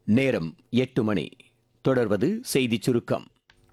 நேரம் எட்டு மணி தொடர்வது செய்திச் சுருக்கம்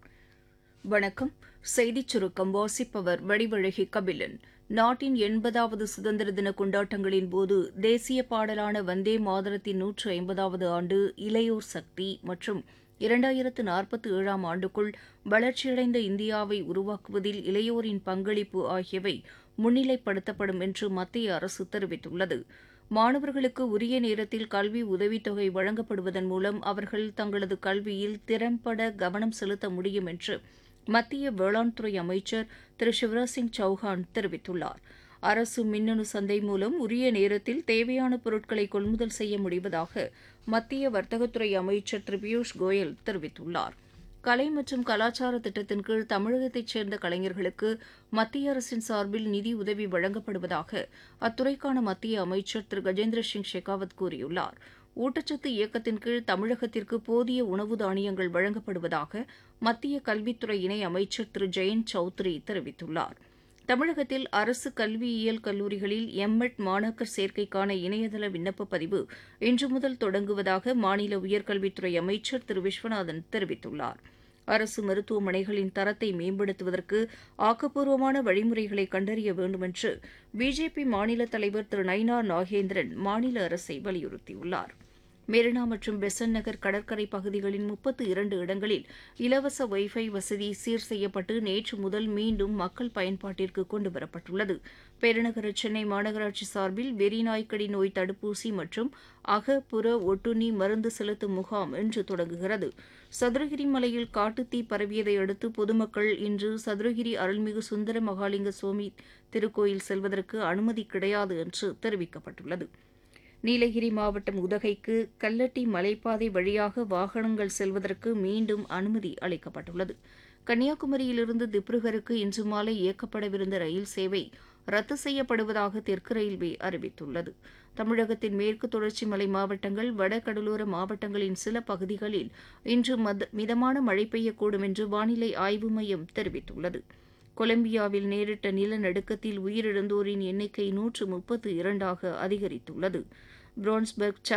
வணக்கம் செய்திச் சுருக்கம் வாசிப்பவர் வடிவழகி கபிலன் நாட்டின் எண்பதாவது சுதந்திர தின கொண்டாட்டங்களின் போது தேசிய பாடலான வந்தே மாதரத்தின் நூற்று ஐம்பதாவது ஆண்டு இளையோர் சக்தி மற்றும் இரண்டாயிரத்து நாற்பத்தி ஏழாம் ஆண்டுக்குள் வளர்ச்சியடைந்த இந்தியாவை உருவாக்குவதில் இளையோரின் பங்களிப்பு ஆகியவை முன்னிலைப்படுத்தப்படும் என்று மத்திய அரசு தெரிவித்துள்ளது மாணவர்களுக்கு உரிய நேரத்தில் கல்வி உதவித்தொகை வழங்கப்படுவதன் மூலம் அவர்கள் தங்களது கல்வியில் திறம்பட கவனம் செலுத்த முடியும் என்று மத்திய வேளாண் துறை அமைச்சர் திரு சிவராஜ் சிங் சௌஹான் தெரிவித்துள்ளார் அரசு மின்னணு சந்தை மூலம் உரிய நேரத்தில் தேவையான பொருட்களை கொள்முதல் செய்ய முடிவதாக மத்திய வர்த்தகத்துறை அமைச்சர் திரு பியூஷ் கோயல் தெரிவித்துள்ளார் கலை மற்றும் கலாச்சார திட்டத்தின் கீழ் தமிழகத்தைச் சேர்ந்த கலைஞர்களுக்கு மத்திய அரசின் சார்பில் நிதி உதவி வழங்கப்படுவதாக அத்துறைக்கான மத்திய அமைச்சர் திரு கஜேந்திர சிங் ஷெகாவத் கூறியுள்ளார் ஊட்டச்சத்து இயக்கத்தின் கீழ் தமிழகத்திற்கு போதிய உணவு தானியங்கள் வழங்கப்படுவதாக மத்திய கல்வித்துறை இணை அமைச்சர் திரு ஜெயந்த் சௌத்ரி தெரிவித்துள்ளார் தமிழகத்தில் அரசு கல்வியியல் கல்லூரிகளில் எம்எட் மாணாக்கர் சேர்க்கைக்கான இணையதள விண்ணப்ப பதிவு இன்று முதல் தொடங்குவதாக மாநில உயர்கல்வித்துறை அமைச்சர் திரு விஸ்வநாதன் தெரிவித்துள்ளார் அரசு மருத்துவமனைகளின் தரத்தை மேம்படுத்துவதற்கு ஆக்கப்பூர்வமான வழிமுறைகளை கண்டறிய வேண்டுமென்று பிஜேபி மாநில தலைவர் திரு நயினார் நாகேந்திரன் மாநில அரசை வலியுறுத்தியுள்ளார் மெரினா மற்றும் பெசன் நகர் கடற்கரை பகுதிகளின் முப்பத்து இரண்டு இடங்களில் இலவச வைஃபை வசதி சீர் செய்யப்பட்டு நேற்று முதல் மீண்டும் மக்கள் பயன்பாட்டிற்கு கொண்டுவரப்பட்டுள்ளது பெருநகர சென்னை மாநகராட்சி சார்பில் வெறிநாய்க்கடி நோய் தடுப்பூசி மற்றும் அக புற ஒட்டுண்ணி மருந்து செலுத்தும் முகாம் இன்று தொடங்குகிறது சதுரகிரி மலையில் காட்டுத்தீ பரவியதை அடுத்து பொதுமக்கள் இன்று சதுரகிரி அருள்மிகு சுந்தர மகாலிங்க சுவாமி திருக்கோயில் செல்வதற்கு அனுமதி கிடையாது என்று தெரிவிக்கப்பட்டுள்ளது நீலகிரி மாவட்டம் உதகைக்கு கல்லட்டி மலைப்பாதை வழியாக வாகனங்கள் செல்வதற்கு மீண்டும் அனுமதி அளிக்கப்பட்டுள்ளது கன்னியாகுமரியிலிருந்து திப்ருகருக்கு இன்று மாலை இயக்கப்படவிருந்த ரயில் சேவை ரத்து செய்யப்படுவதாக தெற்கு ரயில்வே அறிவித்துள்ளது தமிழகத்தின் மேற்கு தொடர்ச்சி மலை மாவட்டங்கள் வட கடலோர மாவட்டங்களின் சில பகுதிகளில் இன்று மத மிதமான மழை பெய்யக்கூடும் என்று வானிலை ஆய்வு மையம் தெரிவித்துள்ளது கொலம்பியாவில் நேரிட்ட நிலநடுக்கத்தில் உயிரிழந்தோரின் எண்ணிக்கை நூற்று முப்பத்து இரண்டாக அதிகரித்துள்ளது பிரான்ஸ்பர்க்